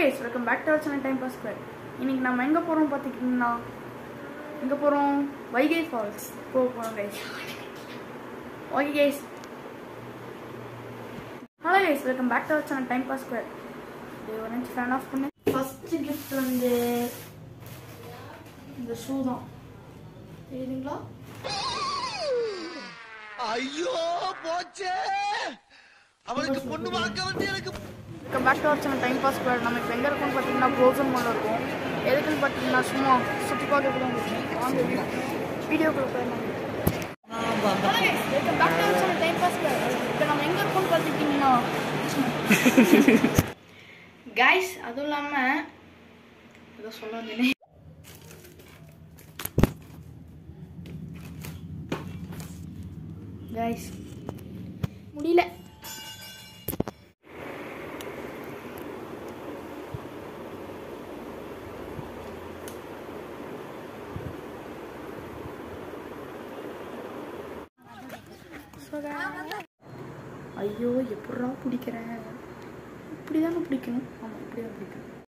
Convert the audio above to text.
guys welcome back to channel time pass pair இன்னைக்கு நம்ம எங்கே போகிறோம் பார்த்துக்கிட்டிங்கன்னா எங்கே போகிறோம் வைகை ஃபால்ஸ் போக போகிறோம் guys okay guys hello guys welcome back to channel time pass pair இது ஒரு நிமிஷம் ஃபேன் ஆஃப் பண்ணு ஃபஸ்ட்டு கிஃப்ட் வந்து இந்த ஷூ தான் தெரியுதுங்களா ஐயோ போச்சே அவளுக்கு பொண்ணு பார்க்க வந்து எனக்கு welcome back to our channel time pass pair நம்ம இப்போ எங்கே இருக்கோம்னு பார்த்தீங்கன்னா ப்ரோசன் மாலில் இருக்கும் எதுக்குன்னு பார்த்தீங்கன்னா சும்மா சுற்றி பார்க்க கூட வாங்க வீடியோக்குள்ள போயிடலாம் welcome back to our channel time pass pair இப்போ நம்ம எங்கே இருக்கோம்னு பார்த்துக்கிட்டிங்கன்னா கைஸ் அதுவும் இல்லாமல் ஏதோ சொல்ல வந்தேனே கைஸ் முடியல ஐயோ எப்படா பிடிக்கிறேன் இப்படி தானே பிடிக்கணும் ஆமாம் இப்படி தான் பிடிக்கணும்